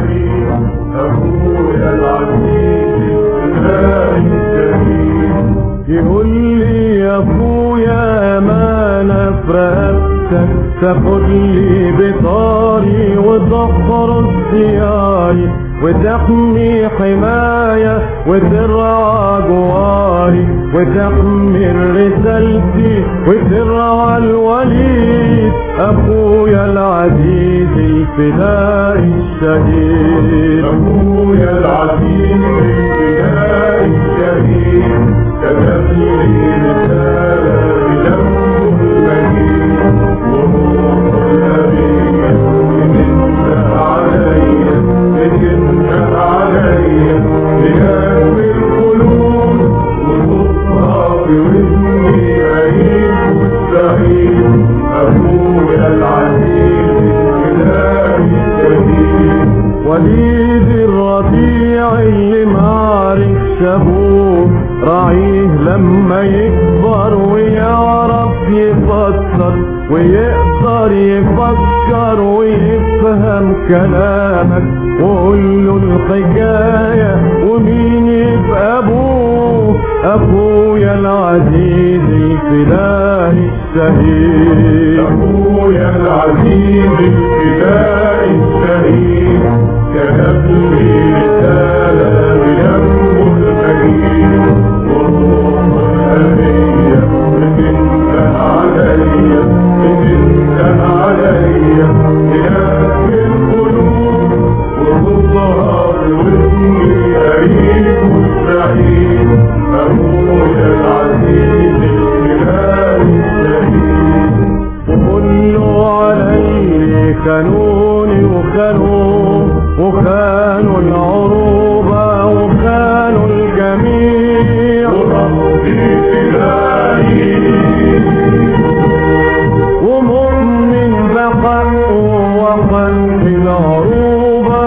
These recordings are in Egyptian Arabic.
الحليم أبويا العزيز الإله الكريم يقول لي يا ابويا امانة في رقبتك تاخد لي بطاري وتظهر اختياري وتحمي حماية وترعى جواري وتحمل رسالتي وترعى الوليد أخويا العزيز الفدائي الشهيد أبويا العزيز الإله الكريم كتب لي رسالة بدمه المجيد وروح الأبي منك علي منك علي بهاب القلوب وصدها في وزني أعيش مستعيد أبويا العزيز الإله الكريم وليد الرضيع اللي معرفش ابوه راعيه لما يكبر ويعرف يفكر ويقدر يفكر ويفهم كلامك وقول له الحكاية ومين يبقى ابوه ابويا العزيز الفدائي الشهيد أبويا العزيز الفداء الشهيد كتب لي رسالة بدمه المجيد وروح الأبية منك علي منك علي بهاب القلوب وصدها في وزني أعيش مستعيد أبويا العزيز الفداء الشهيد وكله علي خانوني وخانوه وخانوا العروبة وخانوا الجميع وربي إلهي ومؤمن بحقه وحق العروبة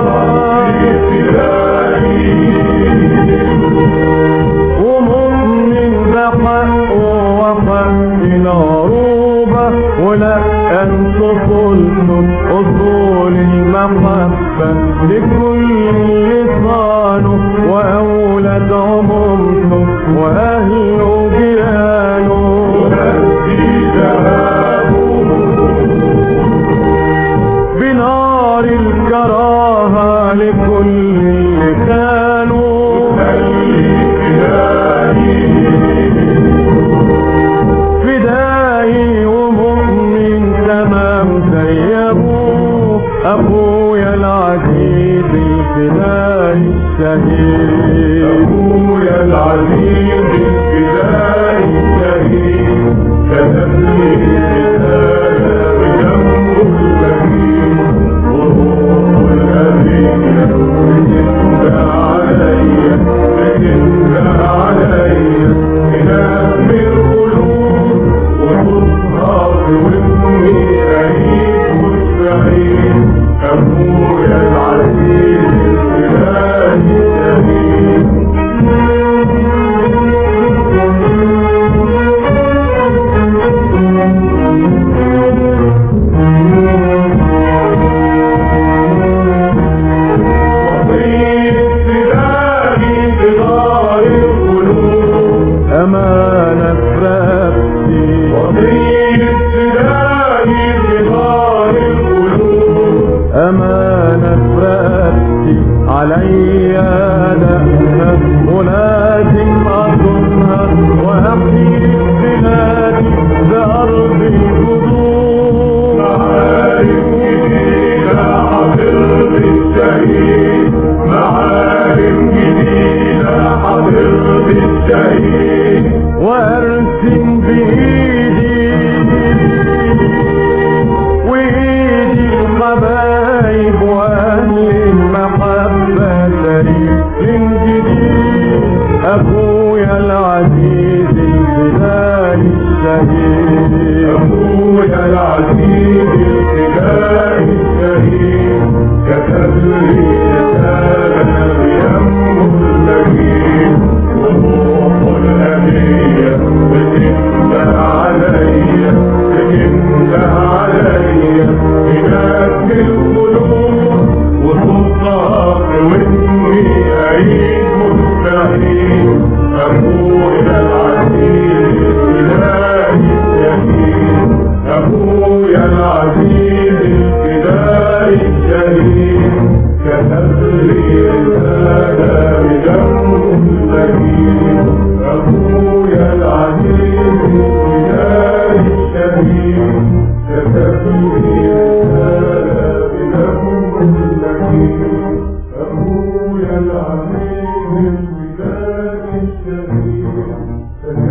ومؤمن بحقه وحق العروبة ولا أن تصلت أصول المحبة لكل لسانه وأولاد عمومته وأهل جيرانه بنار الكراهة لكل اللي كانوا فدائي ومؤمن تمام زي ابوه ابويا العزيز الفدائي الشهيد أبويا العزيز الفداء الشهيد كتب لي رسالة بدمه المجيد وروح الأبية منك علي منك علي إله القلوب وصدها في وزني أعيش مستعيد أبويا العزيز الإله الشهيد وطيب سلاحي بدار القلوب امانة في رقبتي وطيب سلاحي بدار القلوب امانة في رقبتي عليا لها ولازم اصونها واحيي بلادي بارض الجذور معارف جديدة حضر الشهيد معارف جديدة حضر الشهيد وارسم بايدي وايدي الحبايب واهل المحبة تاريخ جديد ابويا العزيز الفدائي الشهيد أبويا العزيز الفداء الشهيد كتب لي رسالة بيمه المجيد وروح الأبية بتنبع سلام